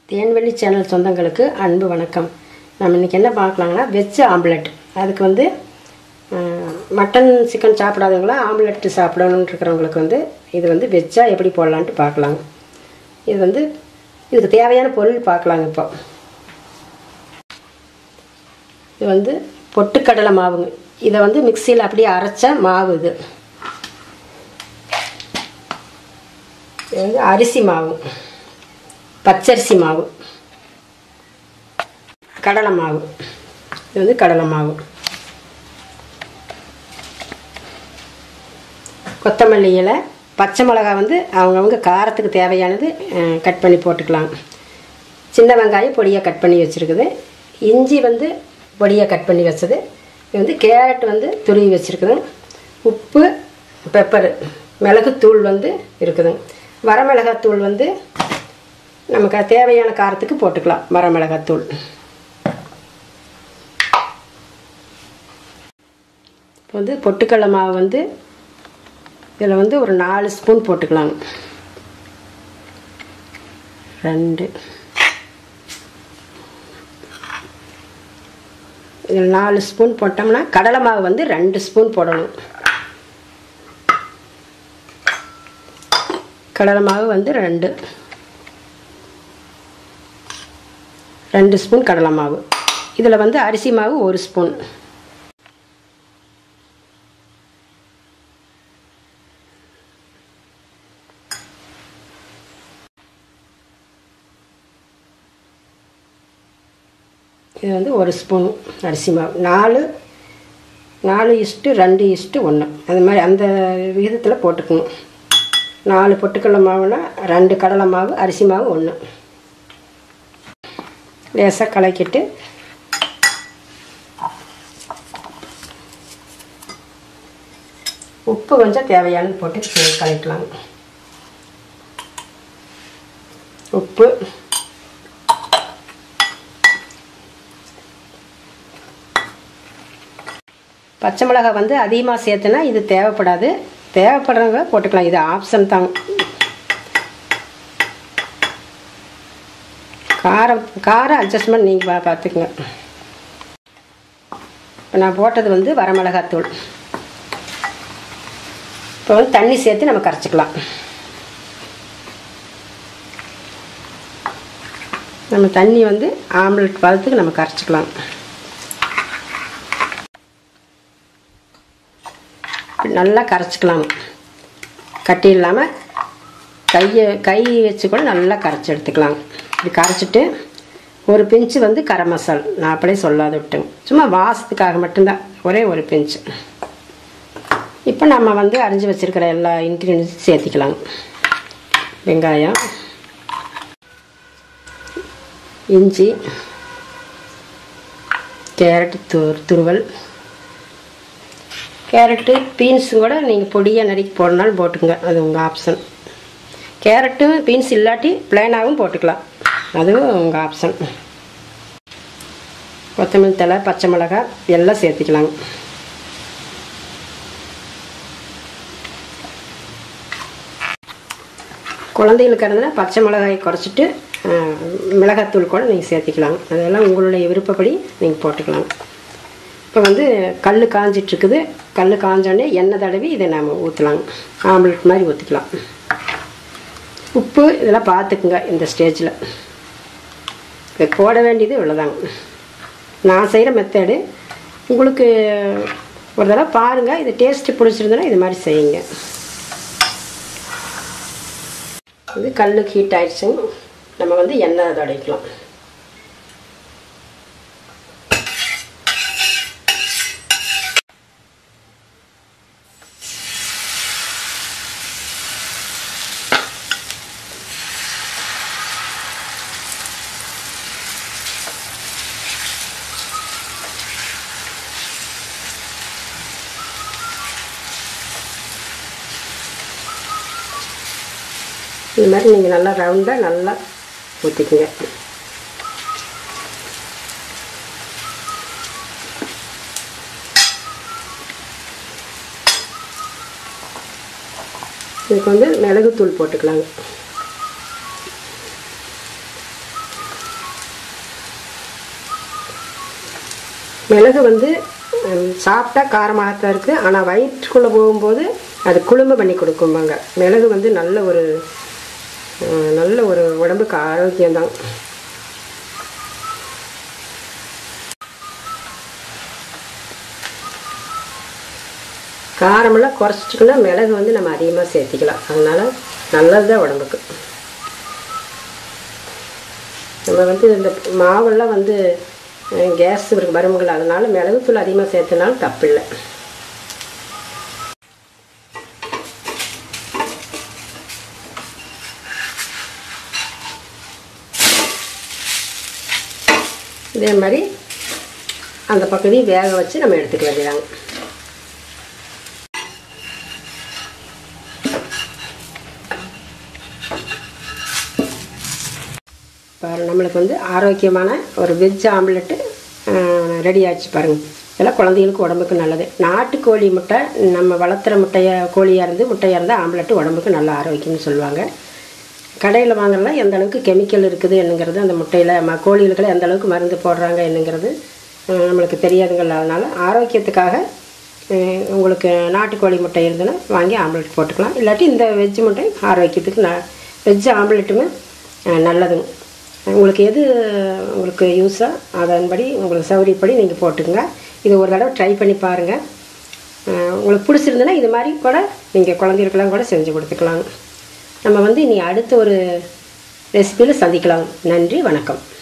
தேன்வெளி channel சொந்தங்களுக்கு அன்பு வணக்கம் நம்ம இன்றைக்கி என்ன பார்க்கலாங்கன்னா வெஜ் ஆம்லெட் அதுக்கு வந்து அஹ், மட்டன் சிக்கன் சாப்பிடாதவங்களா ஆம்லெட் சாப்பிடணும்னு இருக்கிறவங்களுக்கு வந்து இது வந்து வெஜ்ஜாக எப்படி போடலான்ட்டு பார்க்கலாங்க இது வந்து இதுக்கு தேவையான பொருள் பார்க்கலாங்க இப்போ இது வந்து பொட்டுக்கடலை மாவுங்க இதை வந்து மிக்சியில் அப்படியே அரைச்ச மாவு இது இது வந்து அரிசி மாவு பச்சரிசி மாவு கடலை மாவு இது வந்து கடலை மாவு கொத்தமல்லி இலை பச்சை மிளகா வந்து அவங்கவுங்க காரத்துக்கு தேவையானது அஹ், கட் பண்ணி போட்டுக்கலாம் சின்ன வெங்காயம் பொடியாக கட் பண்ணி வச்சுருக்குது இஞ்சி வந்து பொடியாக கட் பண்ணி வச்சது இது வந்து கேரட் வந்து துருவி வச்சுருக்குது உப்பு பெப்பரு மிளகுத்தூள் வந்து இருக்குது வரமிளகாத்தூள் வந்து நமக்கு தேவையான காரத்துக்கு போட்டுக்கலாம் வரமிளகாத்தூள் இப்போ வந்து பொட்டுக்கடலை மாவு வந்து இதில் வந்து ஒரு நாலு ஸ்பூன் போட்டுக்கலாங்க ரெண்டு இதில் நாலு ஸ்பூன் போட்டோம்னா கடலை மாவு வந்து ரெண்டு ஸ்பூன் போடணும் கடலை மாவு வந்து ரெண்டு ரெண்டு ஸ்பூன் கடலை மாவு இதில் வந்து அரிசி மாவு ஒரு ஸ்பூன் இது வந்து ஒரு ஸ்பூன் அரிசி மாவு நாலு நாலு இஸ்ட்டு ரெண்டு இஸ்ட்டு ஒன்று அது மாதிரி அந்த விகிதத்தில் போட்டுக்கணும் நாலு பொட்டுக்கடலை மாவுனா ரெண்டு கடலை மாவு அரிசி மாவு ஒன்று லேசாக கலக்கிட்டு உப்பு கொஞ்சம் தேவையானது போட்டு கலக்கலாம் உப்பு பச்சை மிளகாய் வந்து அதிகமாக சேர்த்துனா இது தேவைப்படாது தேவைப்படுறவங்க போட்டுக்கலாம் இது ஆப்ஷன் தான் காரம் காரம் அட்ஜஸ்ட்மெண்ட் நீங்கள் பா பார்த்துக்குங்க இப்போ நான் போட்டது வந்து வரமிளகாத்தூள் இப்போ வந்து தண்ணி சேர்த்து நம்ம கரைச்சிக்கலாம் நம்ம தண்ணி வந்து ஆம்லெட் பதத்துக்கு நம்ம கரைச்சிக்கலாம் நல்லா கரைச்சிக்கலாம் கட்டி இல்லாமல் கையை கை வச்சு கூட நல்லா கரைச்சி எடுத்துக்கலாம் இப்படி கரைச்சிட்டு ஒரு பிஞ்சு வந்து கரம் மசால் நான் அப்படியே சொல்லாத விட்டேங்க சும்மா வாசத்துக்காக மட்டும்தான் ஒரே ஒரு பிஞ்சு இப்போ நம்ம வந்து அரிஞ்சு வச்சுருக்கிற எல்லா இன்க்ரீடியன்ஸும் சேர்த்திக்கலாம் வெங்காயம் இஞ்சி கேரட் து துருவல் கேரட்டு பீன்ஸும் கூட நீங்கள் பொடியாக நறுக்கி போடனாலும் போட்டுக்கோங்க அது உங்கள் ஆப்ஷன் கேரட்டும் பீன்ஸ் இல்லாட்டி பிளைனாகவும் போட்டுக்கலாம் அதுவும் உங்கள் ஆப்ஷன் கொத்தமல்லி தலை பச்சை மிளகாய் எல்லாம் சேர்த்துக்கலாங்க குழந்தைகளுக்கு இருந்ததுன்னா பச்சை மிளகாயை குறைச்சிட்டு அஹ், மிளகாத்தூள் கூட நீங்கள் சேர்த்திக்கலாம் அதெல்லாம் உங்களுடைய விருப்பப்படி நீங்கள் போட்டுக்கலாம் இப்போ வந்து கல் காஞ்சிட்ருக்குது கல் காஞ்சோடனே எண்ணெய் தடவி இதை நாம் ஊற்றலாங்க ஆம்லெட் மாதிரி ஊற்றிக்கலாம் உப்பு இதெல்லாம் பார்த்துக்குங்க இந்த ஸ்டேஜில் இதை போட வேண்டியது இவ்வளோதாங்க நான் செய்கிற மெத்தடு உங்களுக்கு ஒரு தடவை பாருங்கள் இது டேஸ்ட்டு பிடிச்சிருந்தனா இது மாதிரி செய்யுங்க இது கல் ஹீட் ஆயிடுச்சுங்க நம்ம வந்து எண்ணெய் தடவிக்கலாம் இது மாதிரி நீங்கள் நல்லா ரவுண்டாக நல்லா ஊற்றிக்குங்க இதுக்கு வந்து மிளகுத்தூள் போட்டுக்கலாங்க மிளகு வந்து ம், சாப்பிட்டா காரமாகத்தான் இருக்குது ஆனால் வயிற்றுக்குள்ளே போகும்போது அது குளுமை பண்ணி கொடுக்கும்பாங்க மிளகு வந்து நல்ல ஒரு ம், நல்ல ஒரு உடம்புக்கு ஆரோக்கியம்தான் காரமெல்லாம் குறைச்சிட்டுக்குன்னா மிளகு வந்து நம்ம அதிகமாக சேர்த்திக்கலாம் அதனால் நல்லது தான் உடம்புக்கு நம்ம வந்து இந்த மாவெல்லாம் வந்து அஹ், கேஸ் இருக்கு வருமுகள் அதனால் மிளகுத்தூள் அதிகமாக சேர்த்தனாலும் தப்பில்லை இதே மாதிரி அந்த பக்கத்தையும் வேக வச்சு நம்ம எடுத்துக்க வேண்டியதாங்க பாரு நம்மளுக்கு வந்து ஆரோக்கியமான ஒரு வெஜ் ஆம்லெட்டு ரெடி ஆச்சு பாருங்கள் இதெல்லாம் குழந்தைகளுக்கு உடம்புக்கு நல்லது நாட்டுக்கோழி முட்டை நம்ம வளர்த்துற முட்டையை கோழியாக இருந்து முட்டையாக இருந்தால் ஆம்லெட்டு உடம்புக்கு நல்ல ஆரோக்கியம்னு சொல்லுவாங்க கடையில் வாங்குறதுலாம் எந்த அளவுக்கு கெமிக்கல் இருக்குது என்னங்கிறது அந்த முட்டையில் ம கோழிகளுக்கெல்லாம் எந்த அளவுக்கு மருந்து போடுறாங்க என்னங்கிறது அஹ், நம்மளுக்கு தெரியாதுங்கள்ல அதனால் ஆரோக்கியத்துக்காக அஹ், உங்களுக்கு நாட்டுக்கோழி முட்டை இருந்ததுன்னா வாங்கி ஆம்லெட் போட்டுக்கலாம் இல்லாட்டி இந்த வெஜ் முட்டை ஆரோக்கியத்துக்கு ந வெஜ் ஆம்லெட்டுமே அஹ், நல்லதுங்க உங்களுக்கு எது உங்களுக்கு யூஸோ அதன்படி உங்களுக்கு சௌகரியப்படி நீங்கள் போட்டுங்க இது ஒரு தடவை ட்ரை பண்ணி பாருங்கள் அஹ் உங்களுக்கு பிடிச்சிருந்துன்னா இது மாதிரி கூட நீங்கள் குழந்தைகளுக்கெல்லாம் கூட செஞ்சு கொடுத்துக்கலாம் நம்ம வந்து இனி அடுத்த ஒரு ரெசிபியில் சந்திக்கலாம் நன்றி வணக்கம்